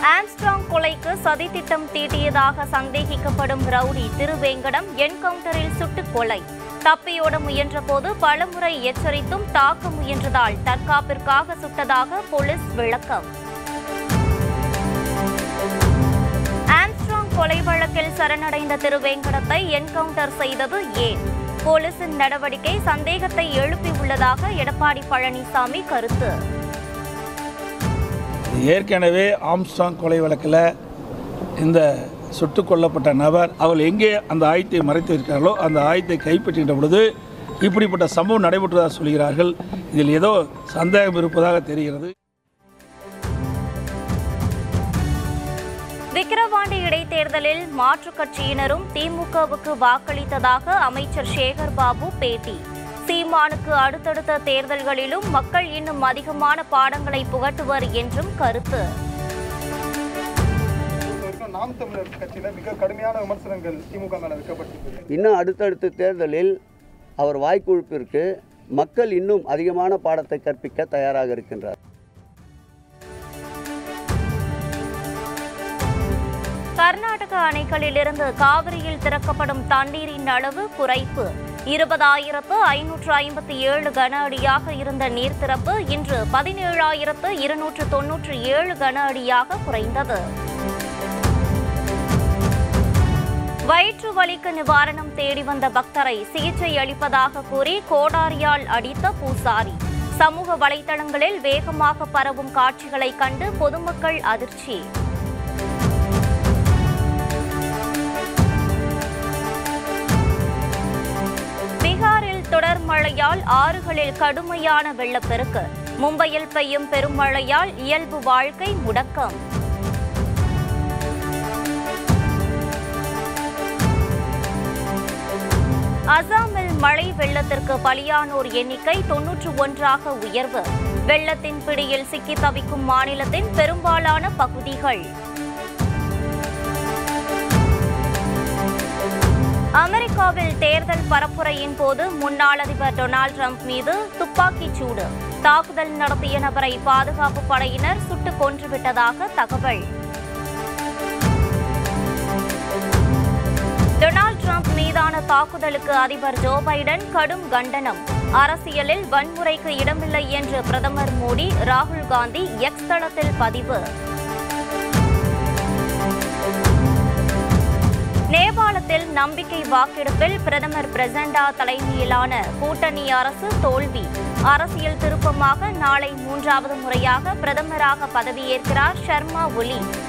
Armstrong கொலைக்கு சதித்திட்டம் தீட்டியதாக சந்தேகிக்கப்படும் ரவுடி திருவேங்கடம் என்கவுண்டரில் சுட்டுக் கொலை தப்பியோட முயன்றபோது பலமுறை எச்சரித்தும் தாக்க முயன்றதால் தற்காப்பிற்காக சுட்டதாக போலீஸ் விளக்கம் ஆம்ஸ்ட்ராங் கொலை வழக்கில் சரணடைந்த திருவேங்கடத்தை என்கவுண்டர் செய்தது ஏன் போலீசின் நடவடிக்கை சந்தேகத்தை எழுப்பியுள்ளதாக எடப்பாடி பழனிசாமி கருத்து ஏற்கனவே ஆம்ஸ்டாங் கொலை வழக்கில் இந்த சுட்டுக் கொல்லப்பட்ட நபர் அவள் எங்கே அந்த ஆயத்தை மறைத்து இருக்கிறார்களோ அந்த ஆயத்தை கைப்பற்றுகின்ற பொழுது இப்படிப்பட்ட சம்பவம் நடைபெற்றதாக சொல்கிறார்கள் இதில் ஏதோ சந்தேகம் இருப்பதாக தெரிகிறது விக்கிரவாண்டி இடைத்தேர்தலில் மாற்றுக் கட்சியினரும் திமுகவுக்கு வாக்களித்ததாக அமைச்சர் சேகர் பாபு பேட்டி சீமானுக்கு அடுத்தடுத்த தேர்தல்களிலும் மக்கள் இன்னும் அதிகமான பாடங்களை புகட்டுவர் என்றும் கருத்து வரைக்கும் நாம் தமிழர் கட்சியில மிக கடுமையான விமர்சனங்கள் திமுக மேல வைக்கப்பட்டிருக்கு இன்னும் அடுத்தடுத்த தேர்தலில் அவர் வாய்க்குழுப்பிற்கு மக்கள் இன்னும் அதிகமான பாடத்தை கற்பிக்க தயாராக இருக்கின்றார் கர்நாடக அணைகளிலிருந்து காவிரியில் திறக்கப்படும் தண்ணீரின் அளவு குறைப்பு இருபதாயிரத்து ஐநூற்று ஐம்பத்தி ஏழு கன அடியாக இருந்த நீர் திறப்பு இன்று பதினேழாயிரத்து இருநூற்று தொன்னூற்று ஏழு கன அடியாக குறைந்தது வயிற்று வலிக்கு நிவாரணம் தேடி வந்த பக்தரை சிகிச்சை அளிப்பதாக கூறி கோடாரியால் அடித்த பூசாரி சமூக வலைதளங்களில் வேகமாக பரவும் காட்சிகளை கண்டு பொதுமக்கள் அதிர்ச்சி பீகாரில் தொடர் மழையால் ஆறுகளில் கடுமையான வெள்ளப்பெருக்கு மும்பையில் பெய்யும் பெரும் மழையால் இயல்பு வாழ்க்கை முடக்கம் அசாமில் மழை வெள்ளத்திற்கு பலியானோர் எண்ணிக்கை தொன்னூற்று ஒன்றாக உயர்வு வெள்ளத்தின் பிடியில் சிக்கி தவிக்கும் மாநிலத்தின் பெரும்பாலான பகுதிகள் அமெரிக்காவில் தேர்தல் பரப்புரையின் போது முன்னாள் அதிபர் டொனால்டு ட்ரம்ப் மீது துப்பாக்கிச் சூடு தாக்குதல் நடத்திய நபரை பாதுகாப்பு படையினர் சுட்டுக் கொன்றுவிட்டதாக தகவல் டொனால்டு ட்ரம்ப் மீதான தாக்குதலுக்கு அதிபர் ஜோ பைடன் கடும் கண்டனம் அரசியலில் வன்முறைக்கு இடமில்லை என்று பிரதமர் மோடி ராகுல் காந்தி எக்ஸ் தளத்தில் பதிவு நேபாளத்தில் நம்பிக்கை வாக்கெடுப்பில் பிரதமர் பிரசண்டா தலைமையிலான கூட்டணி அரசு தோல்வி அரசியல் திருப்பமாக நாளை மூன்றாவது முறையாக பிரதமராக பதவியேற்கிறார் ஷர்மா ஒலி